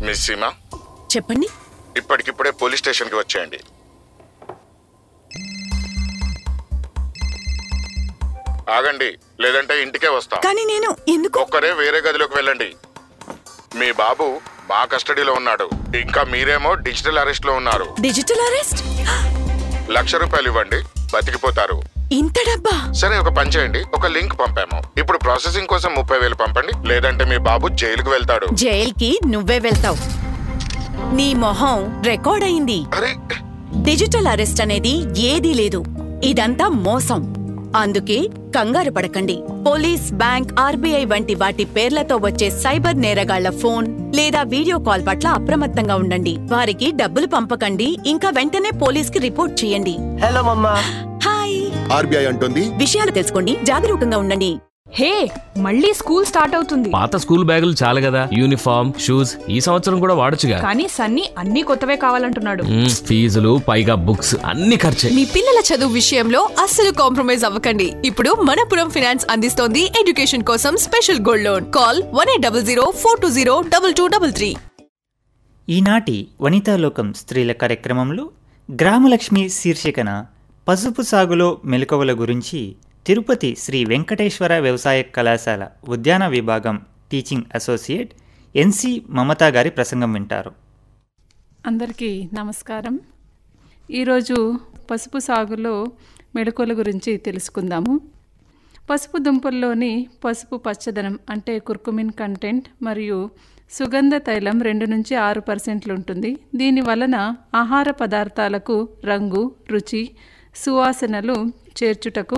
miss Seema చెప్పండి ఇప్పటికిప్పుడే police స్టేషన్కి వచ్చేయండి ఆగండి లేదంటే ఇంటికే వస్తాం కానీ నేను ఎందుకు ఒక్కరే వేరే గదిలోకి వెళ్ళండి మీ బాబు మా కస్టడీలో ఉన్నాడు ఇంకా మీరేమో డిజిటల్ అరెస్ట్ లో ఉన్నారు డిజిటల్ అరెస్ట్ లక్ష రూపాయలు ఇవ్వండి బతికిపోతారు ఇంత డబ్బా సరే ఒక పని చేయండి ఒక లింక్ పంపాము ఇప్పుడు ప్రాసెసింగ్ కోసం ముప్పై వేలు పంపండి లేదంటే మీ బాబు జైలుకు వెళ్తాడు జైల్కి నువ్వే వెళ్తావు నీ మొహం రికార్డ్ అయింది అరే డిజిటల్ అరెస్ట్ అనేది ఏదీ లేదు ఇదంతా మోసం అందుకే కంగారు పడకండి పోలీస్ బ్యాంక్ ఆర్బీఐ వంటి వాటి పేర్లతో వచ్చే సైబర్ నేరగాళ్ల ఫోన్ లేదా వీడియో కాల్ పట్ల అప్రమత్తంగా ఉండండి వారికి డబ్బులు పంపకండి ఇంకా వెంటనే పోలీస్కి రిపోర్ట్ చేయండి హలో మమ్మా హాయ్ ఆర్బీఐ అంటుంది విషయాలు తెలుసుకోండి జాగరూకంగా ఉండండి హే మళ్ళీ స్కూల్ స్టార్ట్ అవుతుంది పాత స్కూల్ బ్యాగులు చాలు కదా యూనిఫామ్ షూస్ ఈ సంవత్సరం కూడా వాడొచ్చుగా కానీ సన్నీ అన్ని కొత్తవే కావాలంటున్నాడు మ్మ్, ఫీజులు పైగా బుక్స్ అన్ని ఖర్చే మీ పిల్లల చదువు విషయంలో అస్సలు కాంప్రమైజ్ అవ్వకండి ఇప్పుడు మనపురం ఫినాన్స్ అందిస్తోంది ఎడ్యుకేషన్ కోసం special gold loan call one eight double zero four two zero double two double three ఈనాటి వనితాలోకం స్త్రీల కార్యక్రమంలో గ్రామలక్ష్మి శీర్షికన పసుపు సాగులో మెలకువల గురించి తిరుపతి శ్రీ వెంకటేశ్వర వ్యవసాయ కళాశాల ఉద్యాన విభాగం టీచింగ్ అసోసియేట్ ఎన్సి మమతా గారి ప్రసంగం వింటారు అందరికీ నమస్కారం ఈరోజు పసుపు సాగులో మెళకువల గురించి తెలుసుకుందాము పసుపు దుంపల్లోని పసుపు పచ్చదనం అంటే కుర్కుమిన్ కంటెంట్ మరియు సుగంధ తైలం రెండు నుంచి ఆరు పర్సెంట్లు ఉంటుంది దీని వలన ఆహార పదార్థాలకు రంగు రుచి సువాసనలు చేర్చుటకు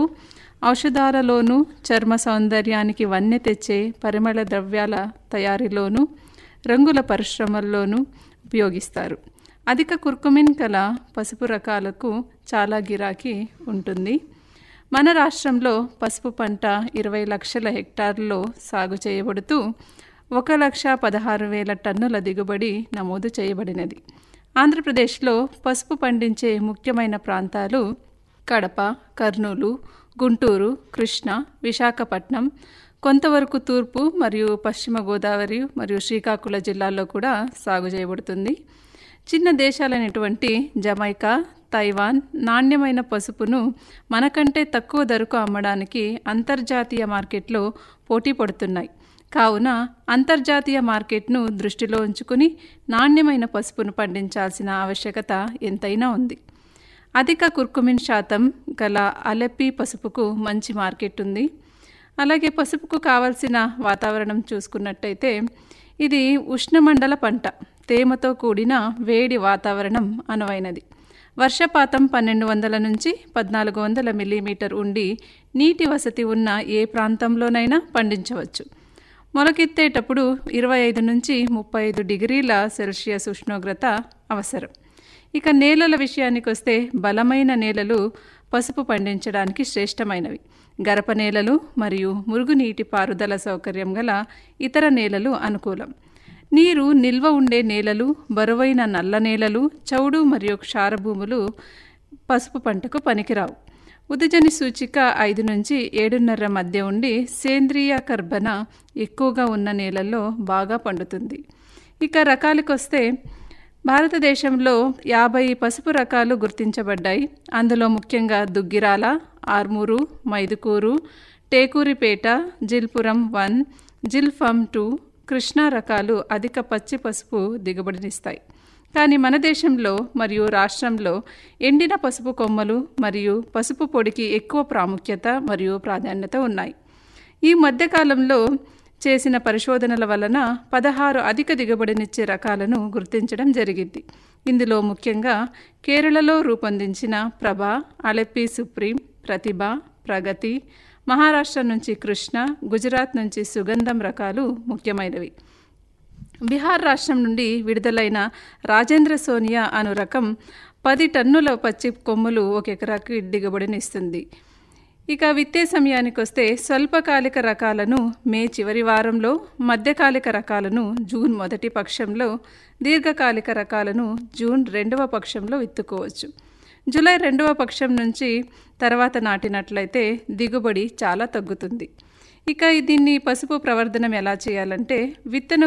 ఔషధాలలోనూ చర్మ సౌందర్యానికి వన్నె తెచ్చే పరిమళ ద్రవ్యాల తయారీలోనూ రంగుల పరిశ్రమల్లోనూ ఉపయోగిస్తారు అధిక కుర్కుమిన్ కల పసుపు రకాలకు చాలా గిరాకీ ఉంటుంది మన రాష్ట్రంలో పసుపు పంట ఇరవై లక్షల హెక్టార్లలో సాగు చేయబడుతూ ఒక లక్ష పదహారు వేల టన్నుల దిగుబడి నమోదు చేయబడినది ఆంధ్రప్రదేశ్లో పసుపు పండించే ముఖ్యమైన ప్రాంతాలు కడప కర్నూలు గుంటూరు కృష్ణా విశాఖపట్నం కొంతవరకు తూర్పు మరియు పశ్చిమ గోదావరి మరియు శ్రీకాకుళ జిల్లాల్లో కూడా సాగు చేయబడుతుంది చిన్న దేశాలైనటువంటి జమైకా తైవాన్ నాణ్యమైన పసుపును మనకంటే తక్కువ ధరకు అమ్మడానికి అంతర్జాతీయ మార్కెట్లో పోటీ పడుతున్నాయి కావున అంతర్జాతీయ మార్కెట్ను దృష్టిలో ఉంచుకుని నాణ్యమైన పసుపును పండించాల్సిన ఆవశ్యకత ఎంతైనా ఉంది అధిక కుర్కుమిన్ శాతం గల అలెప్పి పసుపుకు మంచి మార్కెట్ ఉంది అలాగే పసుపుకు కావలసిన వాతావరణం చూసుకున్నట్టయితే ఇది ఉష్ణమండల పంట తేమతో కూడిన వేడి వాతావరణం అనువైనది వర్షపాతం పన్నెండు వందల నుంచి పద్నాలుగు వందల మిల్లీమీటర్ ఉండి నీటి వసతి ఉన్న ఏ ప్రాంతంలోనైనా పండించవచ్చు మొలకెత్తేటప్పుడు ఇరవై ఐదు నుంచి ముప్పై ఐదు డిగ్రీల సెల్సియస్ ఉష్ణోగ్రత అవసరం ఇక నేలల విషయానికి వస్తే బలమైన నేలలు పసుపు పండించడానికి శ్రేష్టమైనవి గరప నేలలు మరియు మురుగునీటి పారుదల సౌకర్యం గల ఇతర నేలలు అనుకూలం నీరు నిల్వ ఉండే నేలలు బరువైన నల్ల నేలలు చౌడు మరియు క్షారభూములు పసుపు పంటకు పనికిరావు ఉదజని సూచిక ఐదు నుంచి ఏడున్నర మధ్య ఉండి సేంద్రియ కర్బన ఎక్కువగా ఉన్న నేలల్లో బాగా పండుతుంది ఇక రకాలకు వస్తే భారతదేశంలో యాభై పసుపు రకాలు గుర్తించబడ్డాయి అందులో ముఖ్యంగా దుగ్గిరాల ఆర్మూరు మైదుకూరు టేకూరిపేట జిల్పురం వన్ జిల్ఫమ్ టూ కృష్ణా రకాలు అధిక పచ్చి పసుపు దిగుబడినిస్తాయి కానీ మన దేశంలో మరియు రాష్ట్రంలో ఎండిన పసుపు కొమ్మలు మరియు పసుపు పొడికి ఎక్కువ ప్రాముఖ్యత మరియు ప్రాధాన్యత ఉన్నాయి ఈ మధ్యకాలంలో చేసిన పరిశోధనల వలన పదహారు అధిక దిగుబడినిచ్చే రకాలను గుర్తించడం జరిగింది ఇందులో ముఖ్యంగా కేరళలో రూపొందించిన ప్రభ అలెప్పి సుప్రీం ప్రతిభ ప్రగతి మహారాష్ట్ర నుంచి కృష్ణ గుజరాత్ నుంచి సుగంధం రకాలు ముఖ్యమైనవి బీహార్ రాష్ట్రం నుండి విడుదలైన రాజేంద్ర సోనియా అను రకం పది టన్నుల పచ్చి కొమ్ములు ఒక ఎకరాకి దిగుబడినిస్తుంది ఇక విత్తే సమయానికి వస్తే స్వల్పకాలిక రకాలను మే చివరి వారంలో మధ్యకాలిక రకాలను జూన్ మొదటి పక్షంలో దీర్ఘకాలిక రకాలను జూన్ రెండవ పక్షంలో విత్తుకోవచ్చు జూలై రెండవ పక్షం నుంచి తర్వాత నాటినట్లయితే దిగుబడి చాలా తగ్గుతుంది ఇక దీన్ని పసుపు ప్రవర్ధనం ఎలా చేయాలంటే విత్తన